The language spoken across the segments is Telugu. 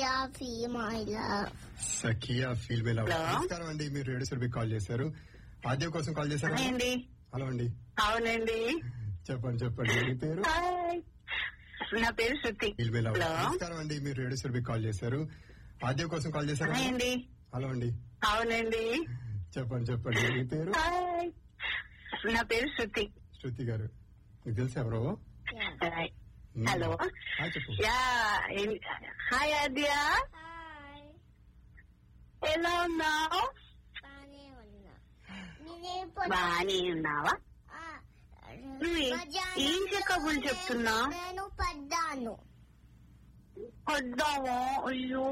Sakia feel my love. సఖియా ఫీల్ బెల్ Hello? నమస్కారం అండి మీరు రేడియో సర్వీస్ కాల్ చేశారు ఆద్య కోసం కాల్ చేశారా అండి హలో అండి అవునండి చెప్పండి చెప్పండి మీ పేరు హాయ్ నా పేరు శృతి ఫీల్ బెల్ హలో నమస్కారం అండి మీరు రేడియో సర్వీస్ కాల్ చేశారు ఆద్య కోసం కాల్ చేశారా హాయ్ అండి హలో అండి అవునండి చెప్పండి చెప్పండి మీ పేరు హాయ్ నా పేరు శృతి శృతి గారు మీకు తెలుసా ఎవరో Yeah. హాయ్ మ్మ్. హలో హాయ్ చెప్పు యా హాయ్ ఆద్య Hi. ఎలా ఉన్నావు బానే ఉన్నా. నేనేం బానే ఉన్నావా ఆ, నువ్వు ఏ- మధ్యాహ్నం ఏం కబుర్లు చెప్తున్నావు? నేను పడ్డాను వద్దాము అయ్యో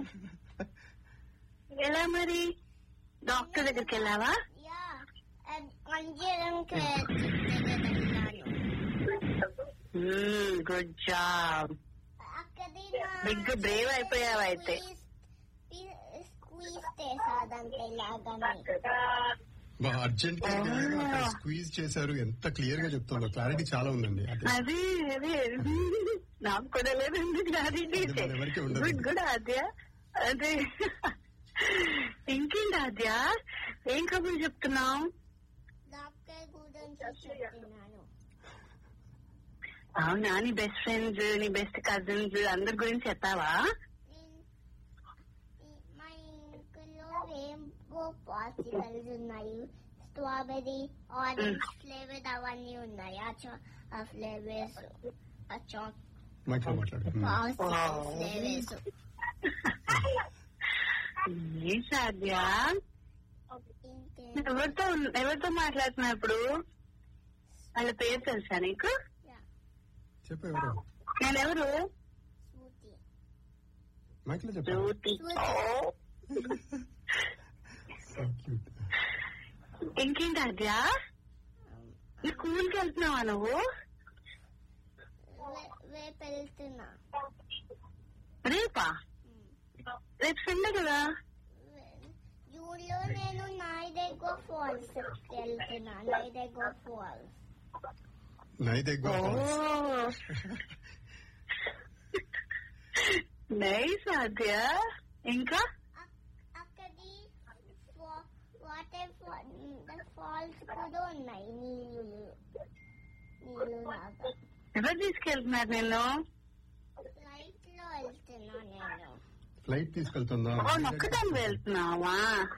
ఎలా మరి డాక్టర్ దగ్గరికి వెళ్ళావా యా అంజలంకి వెళ్ళాను గుడ్ జాబ్ అక్కడి బిగ్ బ్రేవ్ అయిపోయావు అయితే స్క్వీజ్ చేసాదంటే లాగానే బా అర్జెంట్ స్క్వీజ్ చేశారు ఎంత క్లియర్ గా చెప్తుందో క్లారిటీ చాలా ఉందండి అదే అదే అదే నాకు కూడా లేదండి క్లారిటీ అది మన ఎవరికీ ఉండదు. గుడ్ గుడ్ ఆద్య అదే ఇంకేంటి ఆద్య ఏం కబుర్లు చెప్తున్నావు డాక్టర్ గురించి చెప్తున్నాను అవునా నీ బెస్ట్ ఫ్రెండ్స్ నీ బెస్ట్ కజిన్స్ అందరి గురించి చెప్పావా నేను- ఈ- మా ఇంట్లో రెయిన్బో పాసిబుల్స్ ఉన్నాయి స్ట్రాబెరీ ఆరెంజ్ ఫ్లేవర్ అవన్నీ ఉన్నాయి ఆ చా- ఆ ఫ్లేవర్స్ ఆ చాక్ మైక్లో మాట్లాడు మ్మ్. ఫ్లేవర్స్ ఏ సాధ్య ఇంకే ఎవరితో ఎవరితో మాట్లాడుతున్నావు ఇప్పుడు వాళ్ళ పేరు తెలుసా నీకు చెప్పు ఎవరు నేనెవరు స్మూతీ మైక్లో చెప్పు జ్యోతి So cute. ఇంకేంటి ఆద్య నీ స్కూల్కి వెళ్తున్నావా నువ్వు రేపు వెళ్తున్నా రేపా రేపు సండే కదా జూన్లో నేను నైదెగో ఫాల్స్ వెళ్తున్నా నైదెగో ఫాల్స్ నైదెగ్గో falls. నైస్ ఆద్య ఇంకా అక్కడి వాటర్ ఫాల్స్ కూడా ఉన్నాయి నీళ్ళు నీళ్ళు లాగా ఎవరు తీసుకెళ్తున్నారు నిన్ను ఫ్లైట్ లో వెళ్తున్నా నేను ఫ్లైట్ తీసుకెళ్తుందా ఓ ఒక్కదాన్ని వెళ్తున్నావా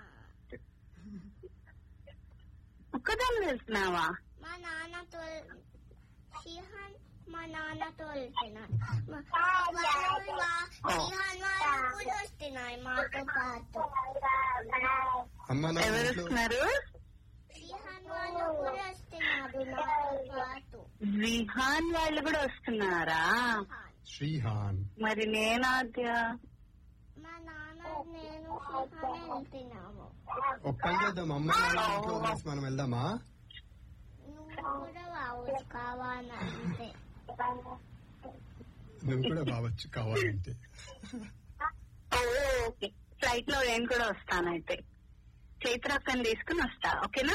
ఒక్కదాన్ని వెళ్తున్నావా మా నాన్నతో షిహాన్ మా నాన్నతో వెళ్తున్నా మా- షిహాన్ వాళ్ళు కూడా వస్తున్నాయి మాతో పాటు అమ్మ నా ఎవరు ఇంట్లో వస్తున్నారు షిహాన్ వాళ్ళు కూడా వస్తున్నారు నాతో పాటు విహాన్ వాళ్ళు కూడా వస్తున్నారా షిహాన్. శ్రీహాన్ మరి నేనాద్య మా నాన్న నేను షిహాన్ వెళ్తున్నాము ఒక పని చేద్దాం అమ్మ నాన్న ఇంట్లో వదిలేసి మనం వెళ్దామా నువ్వు కూడా రావచ్చు కావాలంటే నువ్వు కూడా బావచ్చు కావాలంటే ఓకే ఫ్లైట్ లో నేను కూడా వస్తానైతే చైత్రాక్కని తీసుకుని వస్తా ఓకేనా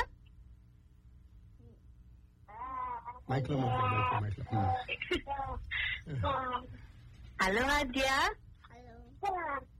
మైక్ లో మాట్లాడు మైక్ లో హలో ఆద్య హలో